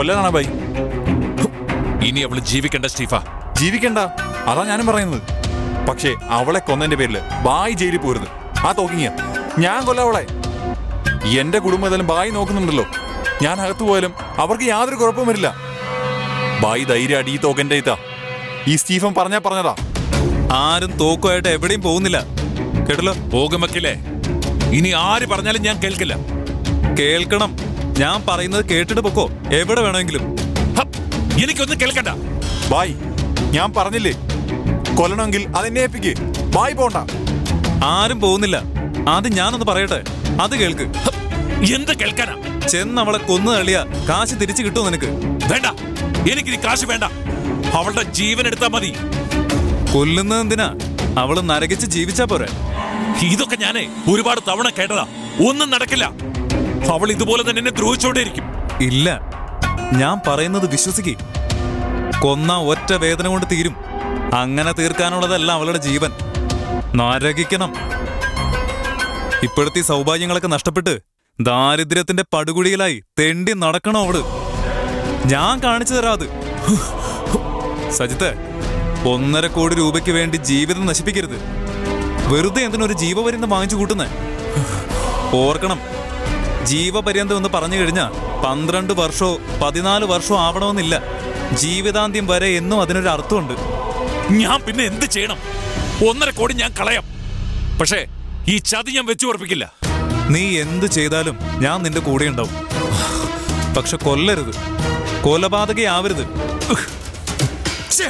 കൊല്ലാനാണ് by ഇനി അവള് ജീവിക്കണ്ട സ്റ്റീഫ ജീവിക്കണ്ട അതാ ഞാനും പറയുന്നത് പക്ഷേ അവളെ കൊന്നതിന്റെ പേരില് ബായ് ജയിലിൽ പോരുത് ആ തോക്കിങ്ങിയ ഞാൻ കൊല്ലാം അവളെ എന്റെ കുടുംബം ഏതായാലും ബായി നോക്കുന്നുണ്ടല്ലോ ഞാൻ അകത്തു പോയാലും അവർക്ക് യാതൊരു കുഴപ്പവും വരില്ല ബായി ധൈര്യമായിട്ട് ഈ തോക്കന്റെ ഇതാ ഈ സ്റ്റീഫൻ പറഞ്ഞാ പറഞ്ഞതാ ആരും തോക്കുമായിട്ട് എവിടെയും പോകുന്നില്ല കേട്ടല്ലോ പോകുമക്കില്ലേ ഇനി ആര് പറഞ്ഞാലും ഞാൻ കേൾക്കില്ല കേൾക്കണം ഞാൻ പറയുന്നത് കേട്ടിട്ട് പൊക്കോ എവിടെ വേണമെങ്കിലും ഹപ്പ്, എനിക്കൊന്നും കേൾക്കണ്ട ബായ് ഞാൻ പറഞ്ഞില്ലേ കൊല്ലണമെങ്കിൽ അതെന്നെ ഏൽപ്പിക്ക് ബായ് പോണ്ട ആരും പോകുന്നില്ല ആദ്യം ഞാനൊന്ന് പറയട്ടെ അത് കേൾക്ക് ഹപ്പ്, എന്ത് കേൾക്കാനാ ചെന്ന് അവളെ കൊന്നു തള്ളിയ കാശ് തിരിച്ചു കിട്ടുമോ നിനക്ക് വേണ്ട എനിക്കിനി കാശ് വേണ്ട അവളുടെ ജീവൻ എടുത്താ മതി കൊല്ലുന്നത് എന്തിനാ അവള് നരകിച്ച് ജീവിച്ചാ പോരെ ഇതൊക്കെ ഞാനേ ഒരുപാട് തവണ കേട്ടതാ ഒന്നും നടക്കില്ല അവൾ ഇതുപോലെ തന്നെ എന്നെ ദ്രോഹിച്ചോണ്ടേയിരിക്കും ഇല്ല ഞാൻ പറയുന്നത് വിശ്വസിക്കേ കൊന്ന ഒറ്റ വേദന കൊണ്ട് തീരും അങ്ങനെ തീർക്കാനുള്ളതല്ല അവളുടെ ജീവൻ നരകിക്കണം ഇപ്പോഴത്തെ ഈ സൗഭാഗ്യങ്ങളൊക്കെ നഷ്ടപ്പെട്ട് ദാരിദ്ര്യത്തിന്റെ പടുകുഴിയിലായി തെണ്ടി നടക്കണോ അവള് ഞാൻ കാണിച്ചു തരാം അത് സജിത്ത് ഒന്നര കോടി രൂപയ്ക്ക് വേണ്ടി ജീവിതം നശിപ്പിക്കരുത് വെറുതെ എന്തിനൊരു ജീവപര്യന്തം വാങ്ങിച്ചു കൂട്ടുന്നേ ഓർക്കണം ജീവപര്യന്തം എന്ന് പറഞ്ഞു കഴിഞ്ഞാൽ പന്ത്രണ്ട് വർഷമോ പതിനാല് വർഷമോ ആവണമെന്നില്ല ജീവിതാന്ത്യം വരെ എന്നും അതിനൊരു അർത്ഥമുണ്ട് ഞാൻ പിന്നെ എന്ത് ചെയ്യണം ഒന്നര കോടി ഞാൻ കളയാം പക്ഷേ ഈ ചതി ഞാൻ വെച്ചു ഉറപ്പിക്കില്ല നീ എന്ത് ചെയ്താലും ഞാൻ നിന്റെ കൂടെ ഉണ്ടാവും പക്ഷെ കൊല്ലരുത് കൊലപാതകയാവരുത് ഛേ,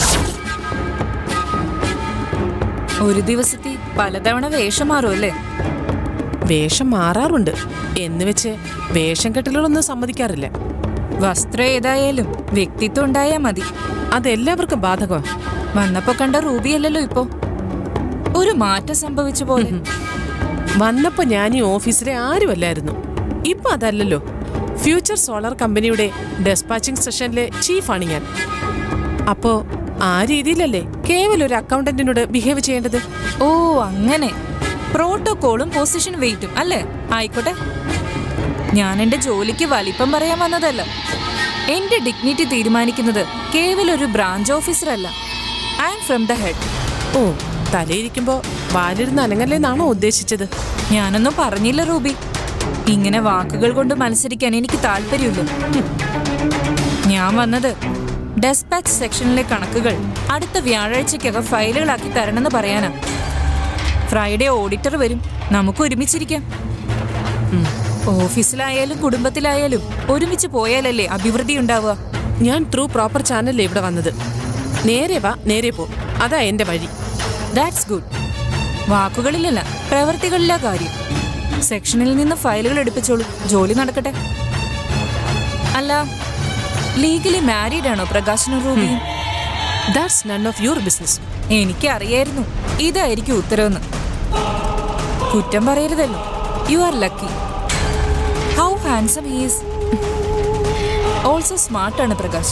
ഒരു ദിവസത്തെ പലതവണ വേഷം മാറും അല്ലേ വേഷം മാറാറുണ്ട് എന്ന് വെച്ച് വേഷം കെട്ടലുകളൊന്നും സമ്മതിക്കാറില്ല വസ്ത്രം ഏതായാലും വ്യക്തിത്വം ഉണ്ടായാ മതി അതെല്ലാവർക്കും ബാധകമാ വന്നപ്പോ കണ്ട റൂബിയല്ലല്ലോ ഇപ്പോ ഒരു മാറ്റം സംഭവിച്ച പോലെ വന്നപ്പോ ഞാൻ ഈ ഓഫീസിലെ ആരുമല്ലായിരുന്നു ഇപ്പൊ അതല്ലല്ലോ ഫ്യൂച്ചർ സോളാർ കമ്പനിയുടെ ഡെസ്പാച്ചിങ് സെഷനിലെ ചീഫാണ് ഞാൻ അപ്പോ ആ രീതിയിലല്ലേ കേവലം ഒരു അക്കൗണ്ടന്റിനോട് ബിഹേവ് ചെയ്യേണ്ടത് ഓ അങ്ങനെ പ്രോട്ടോകോളും പൊസിഷൻ വെയിറ്റും അല്ലേ ആയിക്കോട്ടെ ഞാൻ എന്റെ ജോലിക്ക് വലിപ്പം പറയാൻ വന്നതല്ല എന്റെ ഡിഗ്നിറ്റി തീരുമാനിക്കുന്നത് കേവലം ഒരു ബ്രാഞ്ച് ഓഫീസർ അല്ല I am from the head ഓ തലയിരിക്കുമ്പോ വാലിരുന്ന് അനങ്ങല്ലേന്നാണോ ഉദ്ദേശിച്ചത് ഞാനൊന്നും പറഞ്ഞില്ല റൂബി ഇങ്ങനെ വാക്കുകൾ കൊണ്ട് മത്സരിക്കാൻ എനിക്ക് താല്പര്യമില്ല ഹും. ഞാൻ വന്നത് ഡെസ്പാച്ച് സെക്ഷനിലെ കണക്കുകൾ അടുത്ത വ്യാഴാഴ്ചക്കകം ഫയലുകളാക്കി തരണമെന്ന് പറയാനാ ഫ്രൈഡേ ഓഡിറ്റർ വരും നമുക്ക് ഒരുമിച്ചിരിക്കാം ഉം. ഓഫീസിലായാലും കുടുംബത്തിലായാലും ഒരുമിച്ച് പോയാലല്ലേ അഭിവൃദ്ധി ഉണ്ടാവുക ഞാൻ ത്രൂ പ്രോപ്പർ ചാനലിൽ ഇവിടെ വന്നത് നേരെ വാ നേരെ പോ അതാ എന്റെ വഴി ദാറ്റ്സ് ഗുഡ് വാക്കുകളിലല്ല പ്രവർത്തികളിലാ കാര്യം സെക്ഷനിൽ നിന്ന് ഫയലുകൾ എടുപ്പിച്ചോളൂ ജോലി നടക്കട്ടെ അല്ല ലീഗലി മാരീഡ് ആണോ പ്രകാശനും റൂബിയും that's none of your business എനിക്കറിയായിരുന്നു ഇതായിരിക്കും ഉത്തരവെന്ന് കുറ്റം പറയരുതല്ലോ you are lucky how handsome he's also സ്മാർട്ടാണ് പ്രകാശ്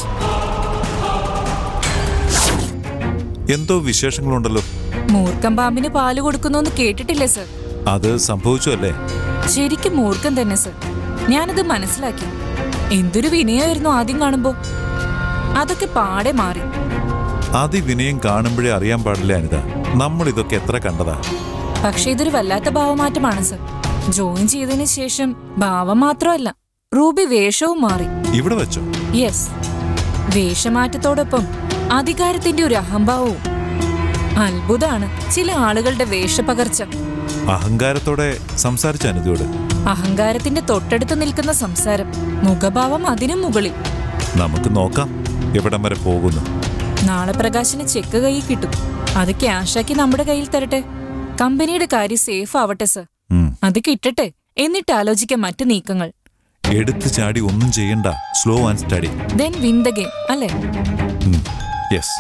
എന്തോ വിശേഷങ്ങളുണ്ടല്ലോ മൂർഖം പാമ്പിന് പാല് കൊടുക്കുന്നു കേട്ടിട്ടില്ലേ സർ അത് സംഭവിച്ചു അല്ലേ ശരിക്കും മൂർഖം തന്നെ സർ ഞാനത് മനസ്സിലാക്കി എന്തൊരു വിനയമായിരുന്നു ആദ്യം കാണുമ്പോ അതൊക്കെ പാടെ മാറി അതിവിനയം കാണുമ്പോഴേ അറിയാൻ പാടില്ല അനിത നമ്മൾ ഇതൊക്കെ എത്ര കണ്ടതാ പക്ഷെ ഇതൊരു വല്ലാത്ത ഭാവമാറ്റമാണ് സർ ജോയിൻ ചെയ്തതിന് ശേഷം ഭാവം മാത്രമല്ല റൂബി വേഷവും മാറി ഇവിടെ വെച്ചോ യെസ് വേഷമാറ്റത്തോടൊപ്പം അധികാരത്തിന്റെ ഒരു അഹംഭാവവും അത്ഭുതാണ് ചില ആളുകളുടെ വേഷപകർച്ച അഹങ്കാരത്തോടെ സംസാരിച്ച അനിതയോട് അഹങ്കാരത്തിന്റെ തൊട്ടടുത്ത് നിൽക്കുന്ന സംസാരം മുഖഭാവം അതിനും മുകളിൽ നമുക്ക് നോക്കാം എവിടം വരെ പോകുന്നു നാളെ പ്രകാശിന് ചെക്ക് കൈയിൽ കിട്ടും അത് ക്യാഷാക്കി നമ്മുടെ കയ്യിൽ തരട്ടെ കമ്പനിയുടെ കാര്യം സേഫ് ആവട്ടെ സർ ഉം. അത് കിട്ടട്ടെ എന്നിട്ട് ആലോചിക്കാം മറ്റു നീക്കങ്ങൾ എടുത്തു ചാടി ഒന്നും ചെയ്യണ്ട slow and steady then win the game അല്ലേ യെസ്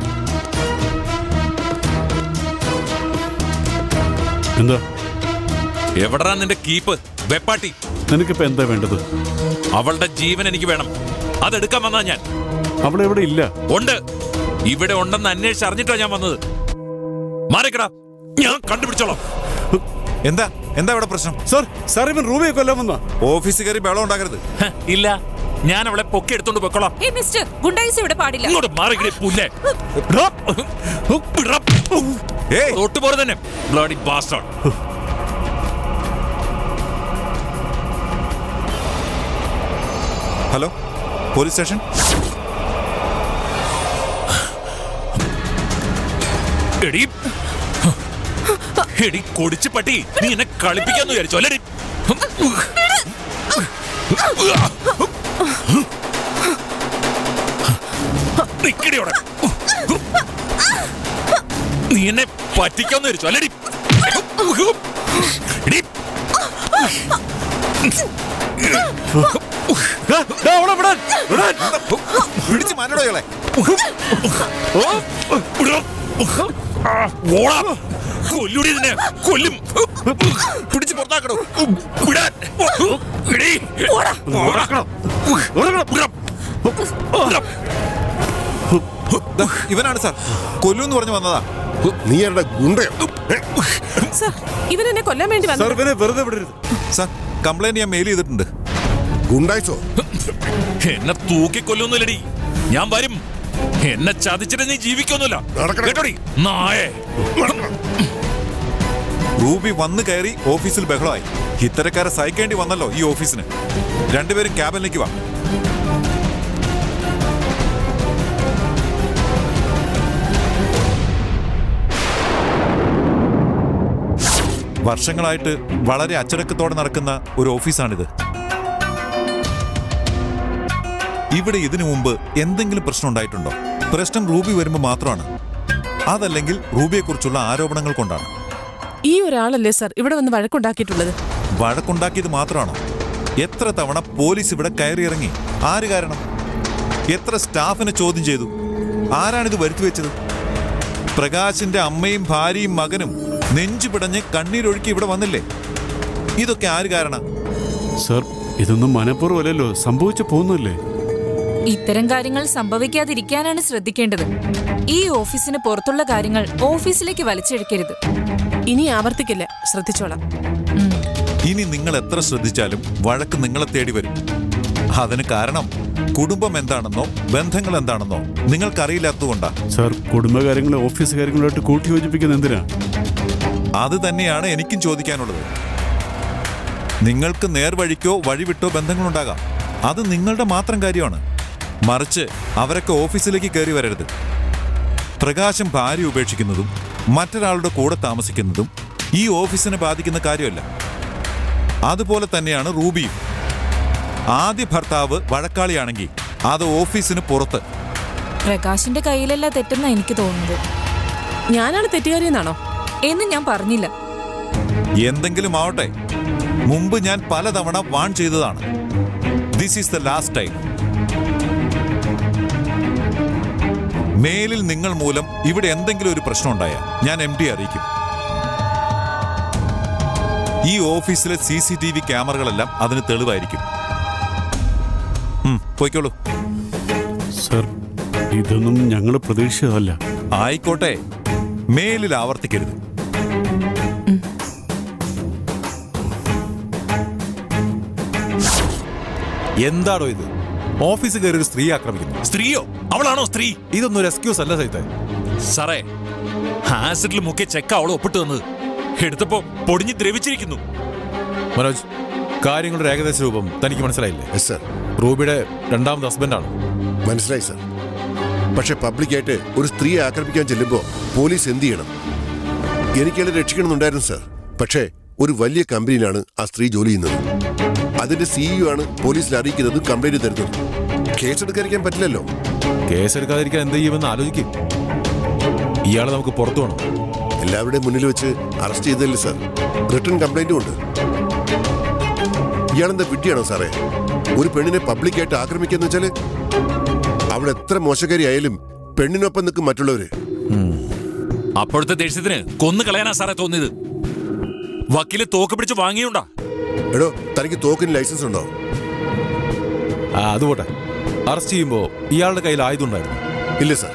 എന്താ എവിടാ നിന്റെ കീപ്പ് വെപ്പാട്ടി നിനക്കിപ്പോ എന്താ വേണ്ടത് അവളുടെ ജീവൻ എനിക്ക് വേണം അതെടുക്കാൻ വന്നാ ഞാൻ അവൾ എവിടെ ഇല്ല ഉണ്ട് ഇവിടെ ഉണ്ടെന്ന് അന്വേഷിച്ച് അറിഞ്ഞിട്ടാ ഞാൻ വന്നത് മാറിക്കടാ ഞാൻ കണ്ടുപിടിച്ചോളാം എന്താ എന്താ ഇവിടെ പ്രശ്നം സർ സാർ ഇവൻ റൂബിയെ കൊല്ലാൻ വന്ന ഓഫീസ് കയറി ബഹളം ഉണ്ടാക്കരുത് ഹ, ഇല്ല ഞാൻ അവളെ പൊക്കി എടുത്തോണ്ട് പൊക്കോളാം ഏ മിസ്റ്റർ ഗുണ്ടായിസ് ഇവിടെ പാടില്ല ഇങ്ങോട്ട് മാറിക്കിടെ പുല്ലേ ഏയ് തൊട്ട് പോലെ തന്നെ bloody bastard hello police station എടി എടി കൊടിച്ച് പട്ടി നീ എന്നെ കളിപ്പിക്കാന്ന് വിചാരിച്ചോ അല്ലേടി നിക്കടി അവിടെ നീ എന്നെ പറ്റിക്കാന്ന് വിചാരിച്ചോ അല്ലേടി എടി പിടിച്ച് മാനടോ ഇയാളെ ഓടാ കൊല്ലൂടി ഇതിനെ കൊല്ലും പിടിച്ച് പുറത്താക്കടോ വിടാൻ എടി ദാ, ഇവനാണ് സാർ കൊല്ലൂന്ന് പറഞ്ഞു വന്നതാ നീ ആരുടെ ഗുണ്ടയോ സർ ഇവരെന്നെ കൊല്ലാൻ വേണ്ടി വന്നു ഇവനെ വെറുതെ വിടരുത് സാർ കംപ്ലൈന്റ് ഞാൻ മെയിൽ ചെയ്തിട്ടുണ്ട് ഗുണ്ടായിസോ എന്നെ തൂക്കിക്കൊല്ലൊന്നുമില്ലടി ഞാൻ വരും എന്നെ ചതിച്ചിട്ട് നീ ജീവിക്കൊന്നുമില്ല നടക്കണം. കേട്ടോടി നായേ റൂബി വന്ന് കയറി ഓഫീസിൽ ബഹളമായി ഇത്തരക്കാരെ സഹിക്കേണ്ടി വന്നല്ലോ ഈ ഓഫീസിന് രണ്ടുപേരും ക്യാബിനിലേക്ക് വാ വർഷങ്ങളായിട്ട് വളരെ അച്ചടക്കത്തോടെ നടക്കുന്ന ഒരു ഓഫീസാണിത് ഇവിടെ ഇതിനു മുമ്പ് എന്തെങ്കിലും പ്രശ്നം ഉണ്ടായിട്ടുണ്ടോ പ്രശ്നം റൂബി വരുമ്പോൾ മാത്രമാണ് അതല്ലെങ്കിൽ റൂബിയെക്കുറിച്ചുള്ള ആരോപണങ്ങൾ കൊണ്ടാണ് ഈ ഒരാളല്ലേ സർ ഇവിടെ വന്ന് വഴക്കുണ്ടാക്കിയിട്ടുള്ളത് വഴക്കുണ്ടാക്കിയത് മാത്രമാണോ എത്ര തവണ പോലീസ് ഇവിടെ കയറിയിറങ്ങി ആര് കാരണം എത്ര സ്റ്റാഫിനെ ചോദ്യം ചെയ്തു ആരാണിത് വരുത്തി വെച്ചത് പ്രകാശിന്റെ അമ്മയും ഭാര്യയും മകനും നെഞ്ചു പിടഞ്ഞ് കണ്ണീരൊഴുക്കി ഇവിടെ വന്നില്ലേ ഇതൊക്കെ ആര് കാരണം സർ ഇതൊന്നും മനഃപൂർവ്വമല്ലല്ലോ സംഭവിച്ചു പോകുന്നല്ലേ ഇത്തരം കാര്യങ്ങൾ സംഭവിക്കാതിരിക്കാനാണ് ശ്രദ്ധിക്കേണ്ടത് ഈ ഓഫീസിന് പുറത്തുള്ള കാര്യങ്ങൾ ഓഫീസിലേക്ക് വലിച്ചെടുക്കരുത് ഇനി ആവർത്തിക്കില്ല ശ്രദ്ധിച്ചോളാം ഇനി നിങ്ങൾ എത്ര ശ്രദ്ധിച്ചാലും വഴക്ക് നിങ്ങളെ തേടി വരും അതിന് കാരണം കുടുംബം എന്താണെന്നോ ബന്ധങ്ങൾ എന്താണെന്നോ നിങ്ങൾക്കറിയില്ലാത്തതുകൊണ്ടാ സർ കുടുംബകാര്യങ്ങളെ ഓഫീസ് കാര്യങ്ങളുമായിട്ട് കൂട്ടിയോജിപ്പിക്കുന്ന എന്തിനാ അത് തന്നെയാണ് എനിക്കും ചോദിക്കാനുള്ളത് നിങ്ങൾക്ക് നേർവഴിക്കോ വഴിവിട്ടോ ബന്ധങ്ങളുണ്ടാകാം അത് നിങ്ങളുടെ മാത്രം കാര്യമാണ് മറിച്ച് അവരൊക്കെ ഓഫീസിലേക്ക് കയറി വരരുത് പ്രകാശം ഭാര്യ ഉപേക്ഷിക്കുന്നതും മറ്റൊരാളുടെ കൂടെ താമസിക്കുന്നതും ഈ ഓഫീസിനെ ബാധിക്കുന്ന കാര്യമല്ല അതുപോലെ തന്നെയാണ് റൂബിയും ആദ്യ ഭർത്താവ് വഴക്കാളിയാണെങ്കിൽ അത് ഓഫീസിന് പുറത്ത് പ്രകാശിന്റെ കയ്യിലല്ല തെറ്റെന്നാ എനിക്ക് തോന്നുന്നത് ഞാനാണ് തെറ്റുകാരിയെന്നാണോ എന്ന് ഞാൻ പറഞ്ഞില്ല എന്തെങ്കിലും ആവട്ടെ മുമ്പ് ഞാൻ പലതവണ വാൺ ചെയ്തതാണ് this is the last time മേലിൽ നിങ്ങൾ മൂലം ഇവിടെ എന്തെങ്കിലും ഒരു പ്രശ്നം ഉണ്ടായാൽ ഞാൻ എം ഡി അറിയിക്കും ഈ ഓഫീസിലെ സി സി ടി വി ക്യാമറകളെല്ലാം അതിന് തെളിവായിരിക്കും ഉം, പോയിക്കോളൂ സർ ഇതൊന്നും ഞങ്ങൾ പ്രതീക്ഷിച്ചതല്ല ആയിക്കോട്ടെ മേലിൽ ആവർത്തിക്കരുത് എന്താണോ ഇത് ഓഫീസിൽ കയറി ഒരു സ്ത്രീ ആക്രമിക്കുന്നു സ്ത്രീയോ അവളാണോ സ്ത്രീ ഇതൊന്നും ഒരു എക്സ്ക്യൂസ് അല്ല സൈത്തെ സാറേ ആസിഡിൽ മുക്കിയ ചെക്ക അവൾ ഒപ്പിട്ട് തന്നത് എടുത്തപ്പോ പൊടിഞ്ഞ് ദ്രവിച്ചിരിക്കുന്നു മനോജ് കാര്യങ്ങളുടെ ഏകദേശ രൂപം തനിക്ക് മനസ്സിലായില്ലേ യെസ് സർ റൂബിയുടെ രണ്ടാമത് ഹസ്ബൻഡാണ് മനസ്സിലായി സർ പക്ഷെ പബ്ലിക്കായിട്ട് ഒരു സ്ത്രീയെ ആക്രമിക്കാൻ ചെല്ലുമ്പോൾ പോലീസ് എന്ത് ചെയ്യണം എനിക്കയാളെ രക്ഷിക്കണമെന്നുണ്ടായിരുന്നു സർ പക്ഷേ ഒരു വലിയ കമ്പനിയിലാണ് ആ സ്ത്രീ ജോലി ചെയ്യുന്നത് അതിന്റെ സിഇഒ ആണ് പോലീസിൽ അറിയിക്കുന്നതും കംപ്ലൈന്റ് തരുന്നതും കേസെടുക്കാതിരിക്കാൻ പറ്റില്ലല്ലോ കേസെടുക്കാതിരിക്കാൻ എന്ത് ചെയ്യുമെന്ന് ആലോചിക്കും ഇയാളെ നമുക്ക് പുറത്തു വേണം എല്ലാവരുടെയും മുന്നിൽ വെച്ച് അറസ്റ്റ് ചെയ്തല്ലേ സർ റിട്ടേൺ കംപ്ലൈന്റും ഉണ്ട് ഇയാളെന്താ വിഡ്ഢിയാണോ സാറേ ഒരു പെണ്ണിനെ പബ്ലിക്കായിട്ട് ആക്രമിക്കാന്ന് വെച്ചാല് അവൾ എത്ര മോശക്കാരി ആയാലും പെണ്ണിനൊപ്പം നിൽക്കും മറ്റുള്ളവര് അപ്പോഴത്തെ ദേഷ്യത്തിന് കൊന്നു കളയാനാ സാറേ തോന്നിയത് വക്കീല് തോക്ക് പിടിച്ച് വാങ്ങിയുണ്ടാ എടോ തനിക്ക് തോക്കിന് ലൈസൻസ് ഉണ്ടോ ആ അതുപോട്ടെ അറസ്റ്റ് ചെയ്യുമ്പോൾ ഇയാളുടെ കയ്യിൽ ആയുധം ഉണ്ടായിരുന്നു ഇല്ല സർ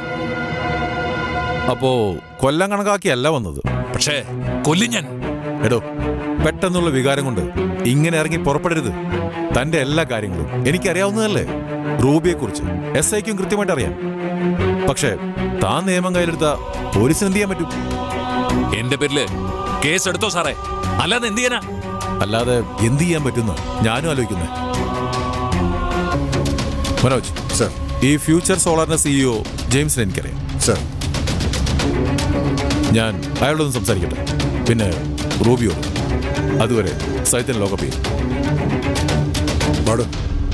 അപ്പോ കൊല്ലം കണക്കാക്കിയല്ല വന്നത് പക്ഷേ കൊല്ലും ഞാൻ എടോ പെട്ടെന്നുള്ള വികാരം കൊണ്ട് ഇങ്ങനെ ഇറങ്ങി പുറപ്പെടരുത് തന്റെ എല്ലാ കാര്യങ്ങളും എനിക്കറിയാവുന്നതല്ലേ റൂബിയെ കുറിച്ച് എസ് ഐക്കും കൃത്യമായിട്ട് അറിയാം പക്ഷേ താൻ നിയമം കയ്യിലെടുത്ത പോലീസിന് എന്ത് ചെയ്യാൻ പറ്റും എന്റെ പേരില് കേസ് എടുത്തോ സാറേ അല്ലാതെ എന്ത് ചെയ്യാനാ അല്ലാതെ എന്ത് ചെയ്യാൻ പറ്റുന്ന ഞാനും ആലോചിക്കുന്നത് മനോജ് സർ ഈ ഫ്യൂച്ചർ സോളാറിന്റെ സിഇഒ ജെയിംസിനെ എനിക്കറിയാം സർ ഞാൻ അയാളോടൊന്ന് സംസാരിക്കട്ടെ പിന്നെ റൂബിയോട് അതുവരെ സൈത്തിന് ലോകപ്പ് ചെയ്യും മാഡം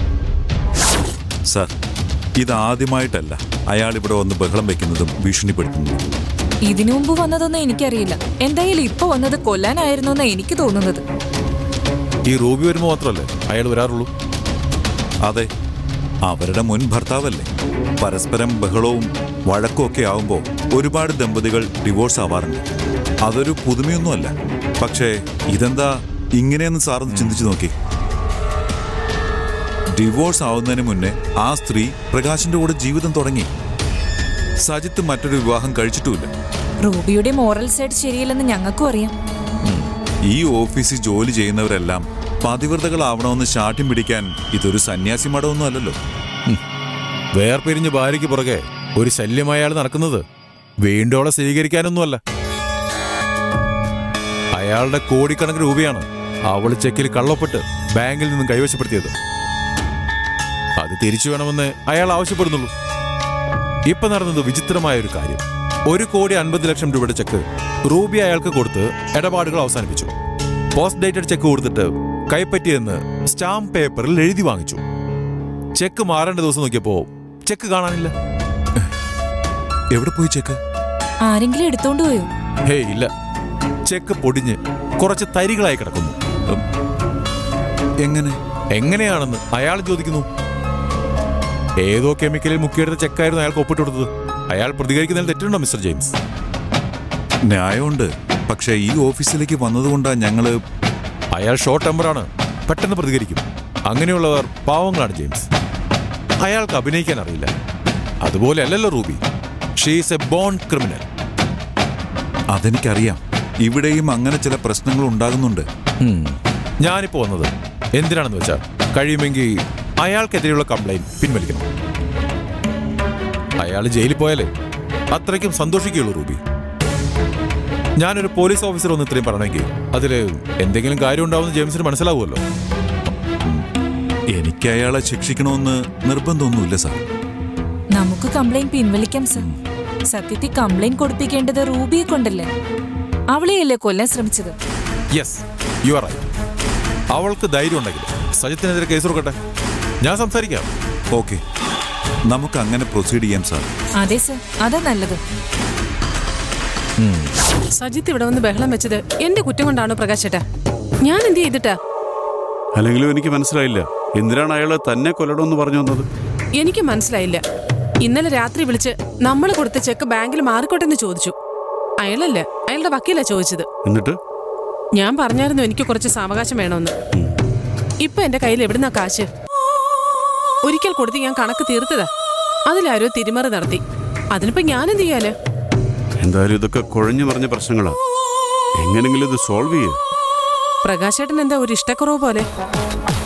സാർ ഇതാദ്യമായിട്ടല്ല അയാൾ ഇവിടെ വന്ന് ബഹളം വെക്കുന്നതും ഭീഷണിപ്പെടുത്തുന്നതും ഇതിനു മുമ്പ് വന്നതൊന്നും എനിക്കറിയില്ല എന്തായാലും ഇപ്പൊ വന്നത് കൊല്ലാനായിരുന്നു എന്നാ എനിക്ക് തോന്നുന്നത് ഈ റൂബി വരുമ്പോൾ മാത്രമല്ലേ അയാൾ വരാറുള്ളൂ അതെ അവരുടെ മുൻ ഭർത്താവല്ലേ പരസ്പരം ബഹളവും വഴക്കും ഒക്കെ ആവുമ്പോൾ ഒരുപാട് ദമ്പതികൾ ഡിവോഴ്സ് ആവാറുണ്ട് അതൊരു പുതുമയൊന്നുമല്ല പക്ഷേ ഇതെന്താ ഇങ്ങനെയെന്ന് സാറൊന്ന് ചിന്തിച്ചു നോക്കി ഡിവോഴ്സ് ആവുന്നതിന് മുന്നേ ആ സ്ത്രീ പ്രകാശിന്റെ കൂടെ ജീവിതം തുടങ്ങി സജിത്ത് മറ്റൊരു വിവാഹം കഴിച്ചിട്ടുമില്ല റൂബിയുടെ മോറൽ സൈഡ് ശരിയല്ലെന്ന് ഞങ്ങൾക്കും അറിയാം ഈ ഓഫീസിൽ ജോലി ചെയ്യുന്നവരെല്ലാം പതിവ്രതകളാവണമെന്ന് ശാഠ്യം പിടിക്കാൻ ഇതൊരു സന്യാസി മഠമൊന്നും അല്ലല്ലോ വേർപിരിഞ്ഞ് ഭാര്യയ്ക്ക് പുറകെ ഒരു ശല്യമായ അയാൾ നടക്കുന്നത് വീണ്ടും അവളെ സ്വീകരിക്കാനൊന്നുമല്ല അയാളുടെ കോടിക്കണക്കിന് രൂപയാണ് അവൾ ചെക്കിൽ കള്ളപ്പെട്ട് ബാങ്കിൽ നിന്നും കൈവശപ്പെടുത്തിയത് അത് തിരിച്ചു വേണമെന്ന് അയാൾ ആവശ്യപ്പെടുന്നുള്ളൂ ഇപ്പൊ നടന്നത് വിചിത്രമായ ഒരു കാര്യം ഒരു കോടി അൻപത് ലക്ഷം രൂപയുടെ ചെക്ക് റൂബി അയാൾക്ക് കൊടുത്ത് ഇടപാടുകൾ അവസാനിപ്പിച്ചു പോസ്റ്റ് ഡേറ്റഡ് ചെക്ക് കൊടുത്തിട്ട് കൈപ്പറ്റിയെന്ന് സ്റ്റാമ്പ് പേപ്പറിൽ എഴുതി വാങ്ങിച്ചു ചെക്ക് മാറേണ്ട ദിവസം നോക്കിയപ്പോ ചെക്ക് കാണാനില്ല എവിടെ പോയി ചെക്ക് ആരെങ്കിലും എടുത്തോണ്ട് പോയോ ഹേയ് ഇല്ല ചെക്ക് പൊടിഞ്ഞ് കുറച്ച് തരികളായി കിടക്കുന്നു ഉം, എങ്ങനെ എങ്ങനെയാണെന്ന് അയാൾ ചോദിക്കുന്നു ഏതോ കെമിക്കലിൽ മുക്കിയെടുത്ത ചെക്കായിരുന്നു അയാൾക്ക് ഒപ്പിട്ട് കൊടുത്തത് അയാൾ പ്രതികരിക്കുന്നതിൽ തെറ്റുണ്ടോ മിസ്റ്റർ ജെയിംസ് ന്യായമുണ്ട് പക്ഷേ ഈ ഓഫീസിലേക്ക് വന്നതുകൊണ്ടാണ് ഞങ്ങള് അയാൾ ഷോർട്ട് ടെമ്പറാണ് പെട്ടെന്ന് പ്രതികരിക്കും അങ്ങനെയുള്ളവർ പാവങ്ങളാണ് ജെയിംസ് അയാൾക്ക് അഭിനയിക്കാൻ അറിയില്ല അതുപോലെ അല്ലല്ലോ Ruby she's a born criminal അതെനിക്കറിയാം ഇവിടെയും അങ്ങനെ ചില പ്രശ്നങ്ങൾ ഉണ്ടാകുന്നുണ്ട് ഞാനിപ്പോ വന്നത് എന്തിനാണെന്ന് വെച്ചാൽ കഴിയുമെങ്കിൽ അയാൾക്കെതിരെയുള്ള കംപ്ലൈന്റ് പിൻവലിക്കണം അയാൾ ജയിലിൽ പോയാലേ അത്രയ്ക്കും സന്തോഷിക്കുകയുള്ളൂ റൂബി ഞാനൊരു പോലീസ് ഓഫീസർ ഒന്ന് ഇത്രയും പറഞ്ഞെങ്കിൽ അതിൽ എന്തെങ്കിലും കാര്യം ഉണ്ടാവുമെന്ന് ജെയിംസിന് മനസ്സിലാവുമല്ലോ എനിക്ക് അയാളെ ശിക്ഷിക്കണമെന്ന് നിർബന്ധമൊന്നുമില്ല സാർ നമുക്ക് കംപ്ലൈന്റ് പിൻവലിക്കാം സർ സത്യത്തിൽ കംപ്ലൈന്റ് കൊടുപ്പിക്കേണ്ടത് റൂബിയെ കൊണ്ടല്ലേ അവളെയല്ലേ കൊല്ലാൻ ശ്രമിച്ചത് യെസ് യു ആർ റൈറ്റ് അവൾക്ക് ധൈര്യം ഉണ്ടെങ്കിൽ സജിത്തിനെതിരെ കേസ് കൊടുക്കട്ടെ ഞാൻ സംസാരിക്കാം ഓക്കെ നമുക്ക് അങ്ങനെ പ്രൊസീഡ് ചെയ്യാം സാർ അതെ സർ അതാ നല്ലത് സജിത്ത് ഇവിടെ വന്ന് ബഹളം വെച്ചത് എന്റെ കുറ്റം കൊണ്ടാണോ പ്രകാശ് ചേട്ടാ ഞാൻ എന്ത് ചെയ്തിട്ടാ അല്ലെങ്കിലും എനിക്ക് മനസ്സിലായില്ല എന്തിനാണ് അയാൾ തന്നെ കൊല്ലണമെന്ന് പറഞ്ഞു വന്നത് എനിക്ക് മനസ്സിലായില്ല ഇന്നലെ രാത്രി വിളിച്ച് നമ്മൾ കൊടുത്ത ചെക്ക് ബാങ്കിൽ മാറിക്കോട്ടെ എന്ന് ചോദിച്ചു അയാളല്ല അയാളുടെ വക്കീലാ ചോദിച്ചത് എന്നിട്ട് ഞാൻ പറഞ്ഞായിരുന്നു എനിക്ക് കുറച്ച് സാവകാശം വേണമെന്ന് ഇപ്പൊ എന്റെ കയ്യിൽ എവിടുന്നാ കാശ് ഒരിക്കൽ കൊടുത്ത് ഞാൻ കണക്ക് തീർത്തതാ അതിലാരോ തിരിമറി നടത്തി അതിനിപ്പോ ഞാൻ എന്ത് ചെയ്യാന് എന്തായാലും ഇതൊക്കെ കുഴഞ്ഞു പറഞ്ഞ പ്രശ്നങ്ങളാ എങ്ങനെങ്കിലും ഇത് സോൾവ് ചെയ്യേ പ്രകാശേട്ടൻ എന്താ ഒരു ഇഷ്ടക്കുറവ് പോലെ